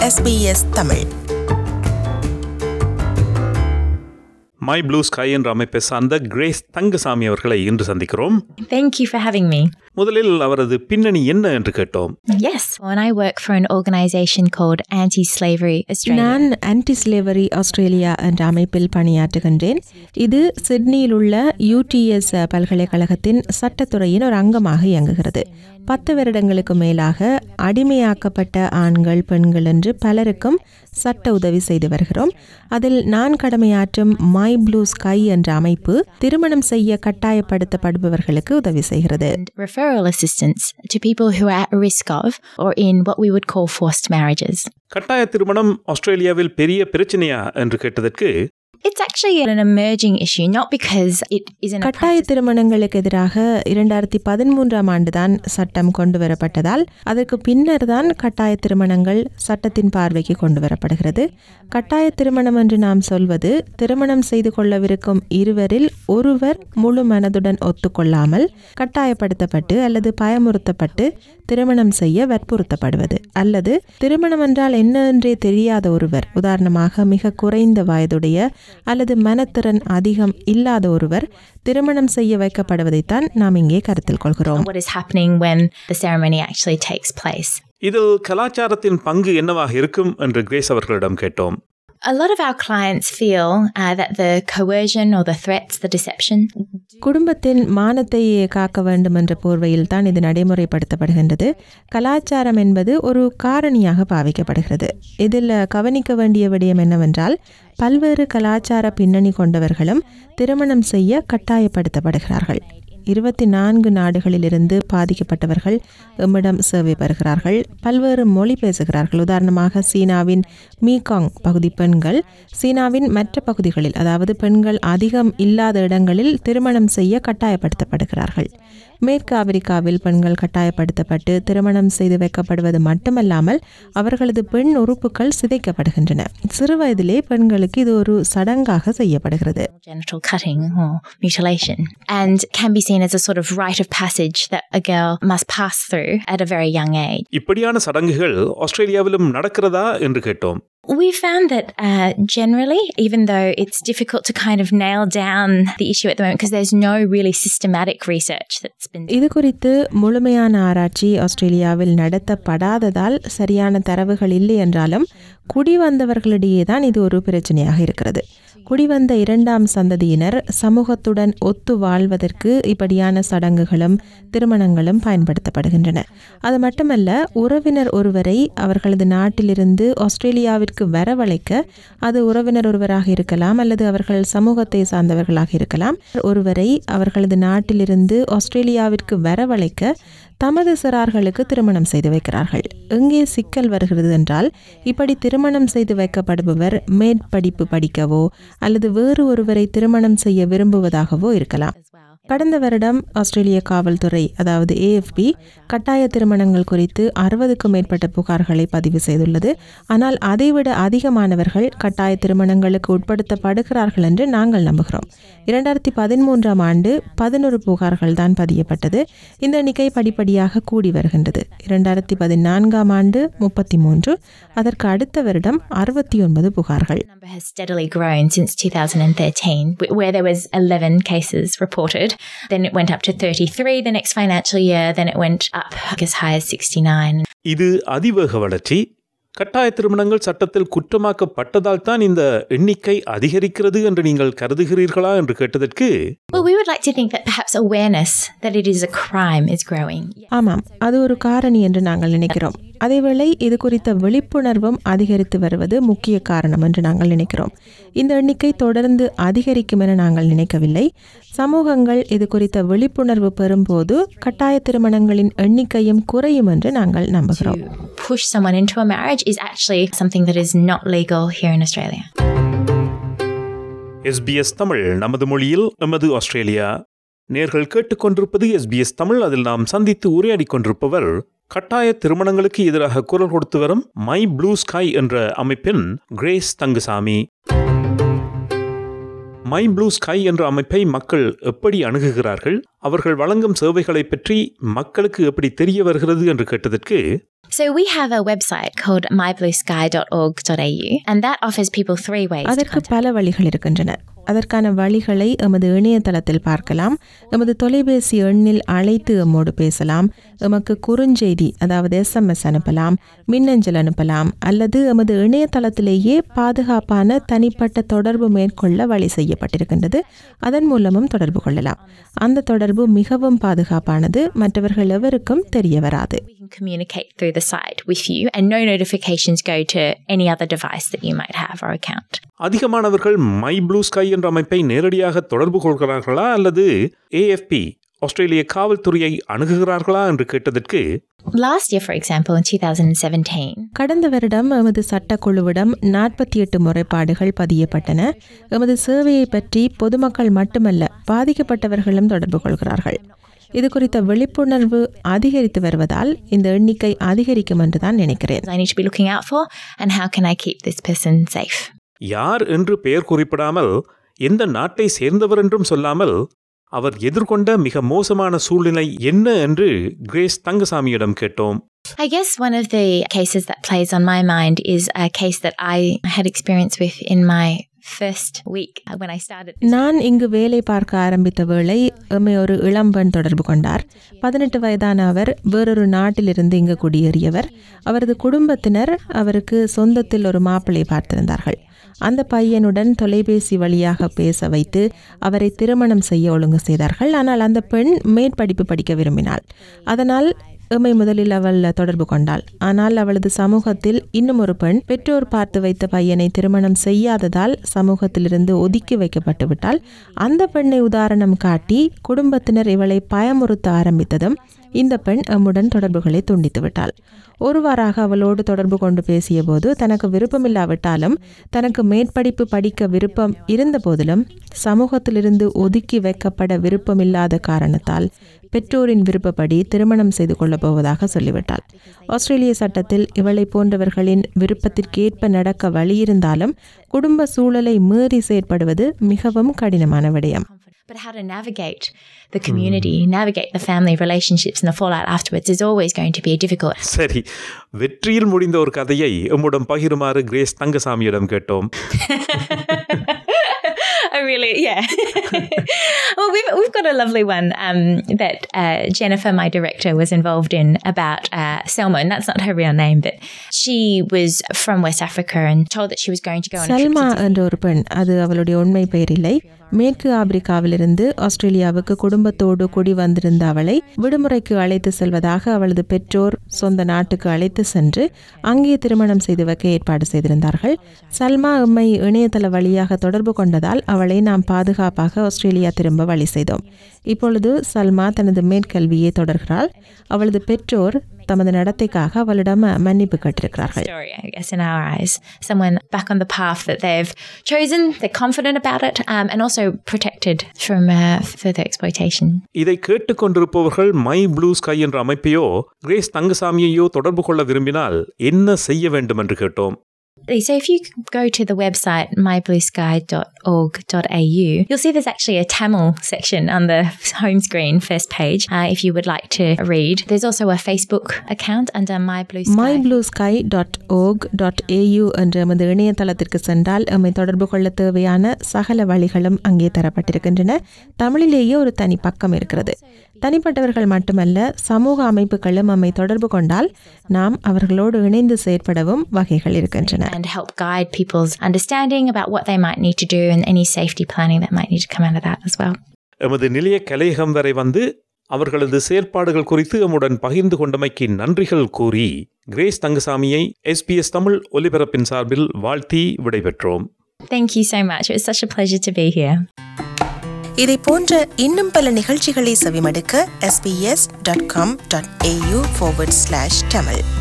SBS Tamil my blue sky என்ற அமைப்பை சார்ந்த கிரேஸ் தங்கசாமி அவர்களை இன்று சந்திக்கிறோம் Thank you for having me. முதலில் அவரது பின்னணி என்ன என்று கேட்டோம் Yes, and I work for an organization called Anti Slavery Australia. நான் ஆன்டி ஸ்லேவரி ஆஸ்திரேலியா என்ற அமைப்பில் பணியாற்றுகின்றேன் இது சிட்னியில் உள்ள யூடிஎஸ் பல்கலைக்கழகத்தின் சட்டத்துறையின் ஒரு அங்கமாக இயங்குகிறது பத்து வருடங்களுக்கு மேலாக அடிமையாக்கப்பட்ட ஆண்கள் பெண்கள் என்று பலருக்கும் சட்ட உதவி செய்து வருகிறோம் அதில் நான் கடமையாற்றும் மை ப்ளூ ஸ்கை என்ற அமைப்பு திருமணம் செய்ய கட்டாயப்படுத்தப்படுபவர்களுக்கு உதவி செய்கிறது and referral assistance to people who are at risk of or in what we would call forced marriages. கட்டாய திருமணம் ஆஸ்திரேலியாவில் பெரிய பிரச்சனையா என்று கேட்டதற்கு It's actually an emerging issue, not because it isn't a கட்டாய திருமணங்களுக்கு எதிராக இரண்டாயிரத்தி பதிமூன்றாம் ஆண்டுதான் சட்டம் கொண்டு வரப்பட்டதால் அதற்கு பின்னர் தான் கட்டாய திருமணங்கள் சட்டத்தின் பார்வைக்கு கொண்டு வரப்படுகிறது கட்டாய திருமணம் என்று நாம் சொல்வது திருமணம் செய்து கொள்ளவிருக்கும் இருவரில் ஒருவர் முழு மனதுடன் ஒத்துக்கொள்ளாமல் கட்டாயப்படுத்தப்பட்டு அல்லது பயமுறுத்தப்பட்டு திருமணம் செய்ய வற்புறுத்தப்படுவது அல்லது திருமணம் என்றால் என்ன என்றே தெரியாத ஒருவர் உதாரணமாக மிக குறைந்த வயதுடைய அல்லது மனத்திறன் அதிகம் இல்லாத ஒருவர் திருமணம் செய்ய வைக்கப்படுவதைத்தான் நாம் இங்கே கருத்தில் கொள்கிறோம் what is happening when the ceremony actually takes place. இதில் கலாச்சாரத்தின் பங்கு என்னவாக இருக்கும் என்று கிரேஸ் அவர்களிடம் கேட்டோம் A lot of our clients feel uh, that the coercion or the threats, the deception, குடும்பத்தின் மானத்தை காக்க வேண்டும் என்ற போர்வையில் தான் இது நடைமுறைப்படுத்தப்படுகின்றது கலாச்சாரம் என்பது ஒரு காரணியாக பாவிக்கப்படுகிறது இதில் கவனிக்க வேண்டிய விடயம் என்னவென்றால் பல்வேறு கலாச்சார பின்னணி கொண்டவர்களும் திருமணம் செய்ய கட்டாயப்படுத்தப்படுகிறார்கள் இருபத்தி நான்கு நாடுகளிலிருந்து பாதிக்கப்பட்டவர்கள் எம்மிடம் சேவை பெறுகிறார்கள் பல்வேறு மொழி பேசுகிறார்கள் உதாரணமாக சீனாவின் மீகாங் பகுதி பெண்கள் சீனாவின் மற்ற பகுதிகளில் அதாவது பெண்கள் அதிகம் இல்லாத இடங்களில் திருமணம் செய்ய கட்டாயப்படுத்தப்படுகிறார்கள் மேற்கு ஆப்பிரிக்காவில் பெண்கள் கட்டாயப்படுத்தப்பட்டு திருமணம் செய்து வைக்கப்படுவது மட்டுமல்லாமல் அவர்களது பெண் உறுப்புகள் சிதைக்கப்படுகின்றன சிறுவயதிலே பெண்களுக்கு இது ஒரு சடங்காக செய்யப்படுகிறது genital cutting or mutilation, and can be seen as a sort of rite of passage that a girl must pass through at a very young age. இப்படியான சடங்குகள் ஆஸ்திரேலியாவிலும் நடக்கிறதா என்று கேட்டோம் We found that uh, generally, even though it's difficult to kind of nail down the issue at the moment because there's no really systematic research that's been இது குறித்து முழுமையான ஆராய்ச்சி ஆஸ்திரேலியாவில் நடத்தப்படாததால் சரியான தரவுகள் இல்லை என்றாலும் குடிவந்தவர்களிடையே தான் இது ஒரு பிரச்சனையாக இருக்கிறது குடிவந்த இரண்டாம் சந்ததியினர் சமூகத்துடன் ஒத்து வாழ்வதற்கு இப்படியான சடங்குகளும் திருமணங்களும் பயன்படுத்தப்படுகின்றன அது மட்டுமல்ல உறவினர் ஒருவரை அவர்களது நாட்டிலிருந்து ஆஸ்திரேலியாவிற்கு வரவழைக்க அது உறவினர் ஒருவராக இருக்கலாம் அல்லது அவர்கள் சமூகத்தை சார்ந்தவர்களாக இருக்கலாம் ஒருவரை அவர்களது நாட்டிலிருந்து ஆஸ்திரேலியாவிற்கு வரவழைக்க தமது சிறார்களுக்கு திருமணம் செய்து வைக்கிறார்கள் எங்கே சிக்கல் வருகிறது என்றால் இப்படி திருமணம் செய்து வைக்கப்படுபவர் மேற்படிப்பு படிக்கவோ அல்லது வேறு ஒருவரை திருமணம் செய்ய விரும்புவதாகவோ இருக்கலாம் கடந்த வருடம் ஆஸ்திரேலிய காவல்துறை அதாவது ஏஎஃப்பி கட்டாய திருமணங்கள் குறித்து அறுபதுக்கும் மேற்பட்ட புகார்களை பதிவு செய்துள்ளது ஆனால் அதைவிட அதிகமானவர்கள் கட்டாய திருமணங்களுக்கு உட்படுத்தப்படுகிறார்கள் என்று நாங்கள் நம்புகிறோம் இரண்டாயிரத்தி பதிமூன்றாம் ஆண்டு பதினொரு புகார்கள் தான் பதியப்பட்டது இந்த எண்ணிக்கை படிப்படியாக கூடி வருகின்றது இரண்டாயிரத்தி பதினான்காம் ஆண்டு முப்பத்தி மூன்று அதற்கு அடுத்த வருடம் அறுபத்தி ஒன்பது புகார்கள் The number has steadily grown since 2013, wh- where there was 11 cases reported. Then it went up to 33 the next financial year. Then it went up as high as 69. இது அதிவேக வளர்ச்சி கட்டாய திருமணங்கள் சட்டத்தில் குற்றமாக்கப்பட்டதால் தான் இந்த எண்ணிக்கை அதிகரிக்கிறது என்று நீங்கள் கருதுகிறீர்களா என்று கேட்டதற்கு Well, we would like to think that perhaps awareness that it is a crime is growing. ஆமாம் அது ஒரு காரணி என்று நாங்கள் நினைக்கிறோம் அதேவேளை இது குறித்த விழிப்புணர்வும் அதிகரித்து வருவது முக்கிய காரணம் என்று நாங்கள் நினைக்கிறோம் இந்த எண்ணிக்கை தொடர்ந்து அதிகரிக்கும் என நாங்கள் நினைக்கவில்லை சமூகங்கள் இது குறித்த விழிப்புணர்வு பெறும்போது கட்டாய திருமணங்களின் எண்ணிக்கையும் குறையும் என்று நாங்கள் நம்புகிறோம் Push someone into a marriage is actually something that is not legal here in Australia. SBS Tamil நமது மொழியில் நமது ஆஸ்திரேலியா நேர்கள் கேட்டுக்கொண்டிருப்பது எஸ்பிஎஸ் தமிழ் அதில் நாம் சந்தித்து உரையாடிக் கொண்டிருப்பவர் கட்டாய திருமணங்களுக்கு எதிராக குரல் கொடுத்து வரும் மை ப்ளூ ஸ்கை என்ற அமைப்பின் Grace Thangusamy my blue sky என்ற அமைப்பை மக்கள் எப்படி அணுகுகிறார்கள் அவர்கள் வழங்கும் சேவைகளை பற்றி மக்களுக்கு எப்படி தெரிய வருகிறது என்று கேட்டதற்கு So we have a website called mybluesky.org.au and that offers people three ways to அதற்கு contact. பல வழிகள் இருக்கின்றன அதற்கான வழிகளை எமது இணையதளத்தில் பார்க்கலாம் எமது தொலைபேசி எண்ணில் அழைத்து எம்மோடு பேசலாம் எமக்கு குறுஞ்செய்தி அதாவது எஸ்எம்எஸ் அனுப்பலாம் மின்னஞ்சல் அனுப்பலாம் அல்லது எமது இணையதளத்திலேயே பாதுகாப்பான தனிப்பட்ட தொடர்பு மேற்கொள்ள வழி செய்யப்பட்டிருக்கின்றது அதன் மூலமும் தொடர்பு கொள்ளலாம் அந்த தொடர்பு மிகவும் பாதுகாப்பானது மற்றவர்கள் எவருக்கும் தெரிய வராது We can communicate through the site with you and no notifications go to any other device that you might have or account. அதிகமானவர்கள் மை ப்ளூ ஸ்கை என்ற அமைப்பை நேரடியாக தொடர்பு கொள்கிறார்களா அல்லது ஏஎஃப்பி ஆஸ்திரேலிய காவல்துறையை அணுகுகிறார்களா என்று கேட்டதற்கு Last year, for example, in 2017, கடந்த வருடம் எமது சட்டக்குழுவிடம் நாற்பத்தி எட்டு முறைப்பாடுகள் பதியப்பட்டன எமது சேவையை பற்றி பொதுமக்கள் மட்டுமல்ல பாதிக்கப்பட்டவர்களும் தொடர்பு கொள்கிறார்கள் இது குறித்த விழிப்புணர்வு அதிகரித்து வருவதால் இந்த எண்ணிக்கை அதிகரிக்கும் என்று தான் நினைக்கிறேன் I need to be looking out for and how can I keep this person safe? யார் என்று பெயர் குறிப்பிடாமல் எந்த நாட்டை சேர்ந்தவர் என்றும் சொல்லாமல் அவர் எதிர்கொண்ட மிக மோசமான சூழ்நிலை என்ன என்று கிரேஸ் தங்கசாமியிடம் கேட்டோம் I guess one of the cases that plays on my mind is a case that I had experience with in my first week when I started. நான் இங்கு வேலை பார்க்க ஆரம்பித்த வேளை எம்மை ஒரு இளம்பெண் தொடர்பு கொண்டார் பதினெட்டு வயதான அவர் வேறொரு நாட்டிலிருந்து இங்கு குடியேறியவர் அவரது குடும்பத்தினர் அவருக்கு சொந்தத்தில் ஒரு மாப்பிள்ளை பார்த்திருந்தார்கள் அந்த பையனுடன் தொலைபேசி வழியாக பேச வைத்து அவரை திருமணம் செய்ய ஒழுங்கு செய்தார்கள் ஆனால் அந்த பெண் மேற்படிப்பு படிக்க விரும்பினாள் அதனால் எம்மை முதலில் அவள் தொடர்பு கொண்டாள் ஆனால் அவளது சமூகத்தில் இன்னும் ஒரு பெண் பெற்றோர் பார்த்து வைத்த பையனை திருமணம் செய்யாததால் சமூகத்திலிருந்து ஒதுக்கி வைக்கப்பட்டு விட்டால் அந்த பெண்ணை உதாரணம் காட்டி குடும்பத்தினர் இவளை பயமுறுத்த ஆரம்பித்ததும் இந்த பெண் எம்முடன் தொடர்புகளை துண்டித்து விட்டாள் ஒருவாறாக அவளோடு தொடர்பு கொண்டு பேசியபோது தனக்கு விருப்பமில்லாவிட்டாலும் தனக்கு மேற்படிப்பு படிக்க விருப்பம் இருந்த போதிலும் சமூகத்திலிருந்து ஒதுக்கி வைக்கப்பட விருப்பமில்லாத காரணத்தால் பெற்றோரின் விருப்பப்படி திருமணம் செய்து கொள்ளப் போவதாக சொல்லிவிட்டாள் ஆஸ்திரேலிய சட்டத்தில் இவளை போன்றவர்களின் விருப்பத்திற்கேற்ப நடக்க வழியிருந்தாலும் குடும்ப சூழலை மீறி செயற்படுவது மிகவும் கடினமான விடயம் But how to navigate the community, navigate the family relationships and the fallout afterwards is always going to be difficult. சரி வெற்றியில் முடிந்த ஒரு கதையை எம்முடன் பகிருமாறு கிரேஸ் தங்கசாமியிடம் கேட்டோம் I really, yeah. well, we've, we've got a lovely one um, that uh, Jennifer, my director, was involved in about uh, Selma, and that's not her real name, but she was from West Africa and told that she was going to go on a trip Salma to என்ற ஒரு பெண் அது அவளுடைய உண்மை பெயர் இல்லை மேற்கு ஆப்பிரிக்காவிலிருந்து ஆஸ்திரேலியாவுக்கு குடும்பத்தோடு குடி வந்திருந்த அவளை விடுமுறைக்கு அழைத்து செல்வதாக அவளது பெற்றோர் சொந்த நாட்டுக்கு அழைத்து சென்று அங்கே திருமணம் செய்து வைக்க ஏற்பாடு செய்திருந்தார்கள் சல்மா எம்மை இணையதள வழியாக தொடர்பு கொண்டதால் அவளை நாம் பாதுகாப்பாக ஆஸ்திரேலியா திரும்ப வழி செய்தோம் இப்பொழுது சல்மா தனது மேற்கல்வியை தொடர்கிறாள் அவளது பெற்றோர் தமது நடத்தைக்காக அவளிடம் மன்னிப்பு கேட்டிருக்கிறார்கள் story, I guess, in our eyes. Someone back on the path that they've chosen, they're confident about it, um, and also protected from uh, further exploitation. இதை கேட்டுக்கொண்டிருப்பவர்கள் மை ப்ளூ ஸ்கை என்ற அமைப்பையோ கிரேஸ் தங்கசாமியையோ தொடர்பு கொள்ள விரும்பினால் என்ன செய்ய வேண்டும் என்று கேட்டோம் So if you go to the website mybluesky.org.au, you'll see there's actually a Tamil section on the home screen, first page, uh, if you would like to read. There's also a Facebook account under My Blue Sky. My blue sky dot org dot AU என்ற எமது இணையதளத்திற்கு சென்றால் எம்மை தொடர்பு கொள்ள தேவையான சகல வழிகளும் அங்கே தரப்பட்டிருக்கின்றன தமிழிலேயே ஒரு தனி பக்கம் இருக்கிறது தனிப்பட்டவர்கள் மட்டுமல்ல சமூக அமைப்புகளும் நம்மை தொடர்பு கொண்டால் நாம் அவர்களோடு இணைந்து செயற்படவும் வகைகள் இருக்கின்றன and help guide people's understanding about what they might need to do and any safety planning that might need to come out of that as well. எமது நிலைய கலையகம் வரை வந்து அவர்களது செயற்பாடுகள் குறித்து எம்முடன் பகிர்ந்து கொண்டமைக்கு நன்றிகள் கூறி கிரேஸ் தங்கசாமியை எஸ்பிஎஸ் தமிழ் ஒலிபரப்பின் சார்பில் வாழ்த்தி விடைபெற்றோம் Thank you so much. It was such a pleasure to be here. இதை போன்ற இன்னும் பல நிகழ்ச்சிகளை செவிமடுக்க sbs.com.au forward slash tamil